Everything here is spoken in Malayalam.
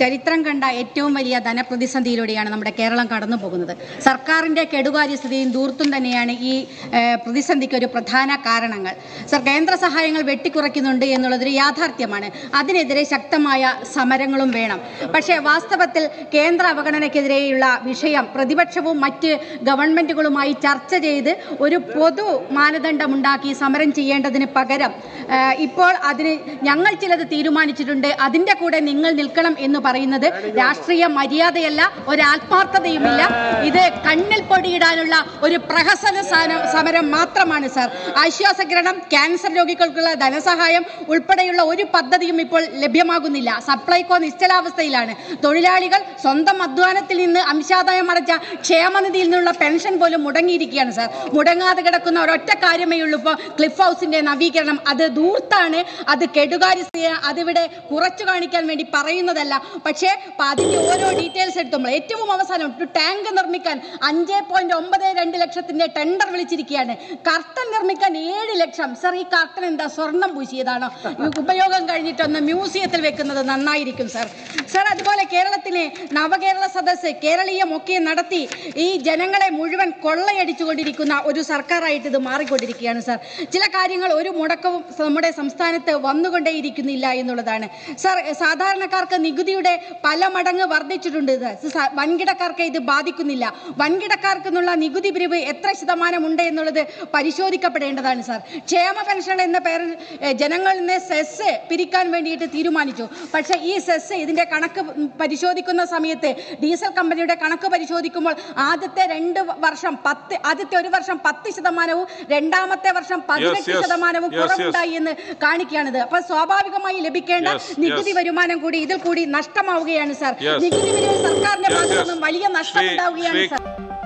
ചരിത്രം കണ്ട ഏറ്റവും വലിയ ധനപ്രതിസന്ധിയിലൂടെയാണ് നമ്മുടെ കേരളം കടന്നു പോകുന്നത് സർക്കാരിന്റെ കെടുകാര്യസ്ഥതയും ദൂർത്തും തന്നെയാണ് ഈ ഏഹ്, പ്രതിസന്ധിക്ക് ഒരു പ്രധാന കാരണങ്ങൾ സർ കേന്ദ്ര സഹായങ്ങൾ വെട്ടിക്കുറയ്ക്കുന്നുണ്ട് എന്നുള്ളതൊരു യാഥാർത്ഥ്യമാണ് അതിനെതിരെ ശക്തമായ സമരങ്ങളും വേണം പക്ഷേ വാസ്തവത്തിൽ കേന്ദ്ര അവഗണനയ്ക്കെതിരെയുള്ള വിഷയം പ്രതിപക്ഷവും മറ്റ് ഗവൺമെന്റുകളുമായി ചർച്ച ചെയ്ത് ഒരു പൊതു മാനദണ്ഡമുണ്ടാക്കി സമരം ചെയ്യേണ്ടതിന് പകരം ഏഹ്, ഇപ്പോൾ അതിന് ഞങ്ങൾ ചിലത് തീരുമാനിച്ചിട്ടുണ്ട് അതിന്റെ കൂടെ നിങ്ങൾ നിൽക്കണം എന്ന് പറയുന്നത് രാഷ്ട്രീയ മര്യാദയല്ല ഒരാത്മാർത്ഥതയുമില്ല ഇത് കണ്ണിൽ പൊടിയിടാനുള്ള ഒരു പ്രഹസന സാന- സമരം മാത്രമാണ് സാർ ആശ്വാസകിരണം ക്യാൻസർ രോഗികൾക്കുള്ള ധനസഹായം ഉൾപ്പെടെയുള്ള ഒരു പദ്ധതിയും ഇപ്പോൾ ലഭ്യമാകുന്നില്ല സപ്ലൈകോ നിശ്ചലാവസ്ഥയിലാണ് തൊഴിലാളികൾ സ്വന്തം അധ്വാനത്തിൽ നിന്ന് അംശാദായം അടച്ച ക്ഷേമനിധിയിൽ നിന്നുള്ള പെൻഷൻ പോലും മുടങ്ങിയിരിക്കുകയാണ് സാർ മുടങ്ങാതെ കിടക്കുന്ന ഒരൊറ്റ കാര്യമേ ഉള്ളൂ ഇപ്പോൾ ക്ലിഫ് ഹൗസിന്റെ നവീകരണം അത് ദൂർത്താണ് അത് കെടുകാര്യസ്ഥ അതിവിടെ കുറച്ചു കാണിക്കാൻ വേണ്ടി പറയുന്നതല്ല പക്ഷേ പ- അതിന്റെ ഓരോ ഡീറ്റെയിൽസ് എടുത്തുമ്പോൾ ഏറ്റവും അവസാനം ഒരു ടാങ്ക് നിർമ്മിക്കാൻ അഞ്ച് പോയിന്റ് ഒമ്പത് രണ്ട് ലക്ഷത്തിന്റെ ടെൻഡർ വിളിച്ചിരിക്കുകയാണ് കർട്ടൻ നിർമ്മിക്കാൻ ഏഴ് ലക്ഷം സർ ഈ കർട്ടൻ എന്താ സ്വർണം പൂശിയതാണോ ഈ ഉപയോഗം കഴിഞ്ഞിട്ടൊന്ന് മ്യൂസിയത്തിൽ വെക്കുന്നത് നന്നായിരിക്കും സർ സർ അതുപോലെ കേരളത്തിലെ നവകേരള സദസ്സ് കേരളീയമൊക്കെ നടത്തി ഈ ജനങ്ങളെ മുഴുവൻ കൊള്ളയടിച്ചുകൊണ്ടിരിക്കുന്ന ഒരു സർക്കാരായിട്ട് ഇത് മാറിക്കൊണ്ടിരിക്കുകയാണ് സർ ചില കാര്യങ്ങൾ ഒരു മുടക്കവും നമ്മുടെ സംസ്ഥാനത്ത് വന്നുകൊണ്ടേയിരിക്കുന്നില്ല എന്നുള്ളതാണ് സർ സാധാരണക്കാർക്ക് നികുതിയുടെ പല മടങ്ങ് വർദ്ധിച്ചിട്ടുണ്ട് ഇത് സ- വൻകിടക്കാർക്ക് ഇത് ബാധിക്കുന്നില്ല വൻകിടക്കാർക്ക് എന്നുള്ള നികുതി പിരിവ് എത്ര ശതമാനമുണ്ട് എന്നുള്ളത് പരിശോധിക്കപ്പെടേണ്ടതാണ് സർ ക്ഷേമ പെൻഷൻ എന്ന പേരിൽ ഏഹ്, ജനങ്ങളിൽ നിന്ന് സെസ് പിരിക്കാൻ വേണ്ടിയിട്ട് തീരുമാനിച്ചു പക്ഷേ ഈ സെസ് ഇതിന്റെ കണക്ക് പരിശോധിക്കുന്ന സമയത്ത് ഡീസൽ കമ്പനിയുടെ കണക്ക് പരിശോധിക്കുമ്പോൾ ആദ്യത്തെ രണ്ട് വർഷം പത്ത് ആദ്യത്തെ ഒരു വർഷം പത്ത് ശതമാനവും രണ്ടാമത്തെ വർഷം പതിനെട്ട് yes. ശതമാനവും Yes, yes. കുറവുണ്ടായി എന്ന് കാണിക്കുകയാണിത് അപ്പൊ സ്വാഭാവികമായി ലഭിക്കേണ്ട Yes, നികുതി yes. വരുമാനം കൂടി ഇതിൽ കൂടി നഷ്ടമാവുകയാണ് സാർ Yes. നികുതി പിരിവ് സർക്കാരിന്റെ Yes, ഭാഗത്തു yes. നിന്നും വലിയ നഷ്ടം ശ്രീ- ഉണ്ടാവുകയാണ് ശ്രീ- സാർ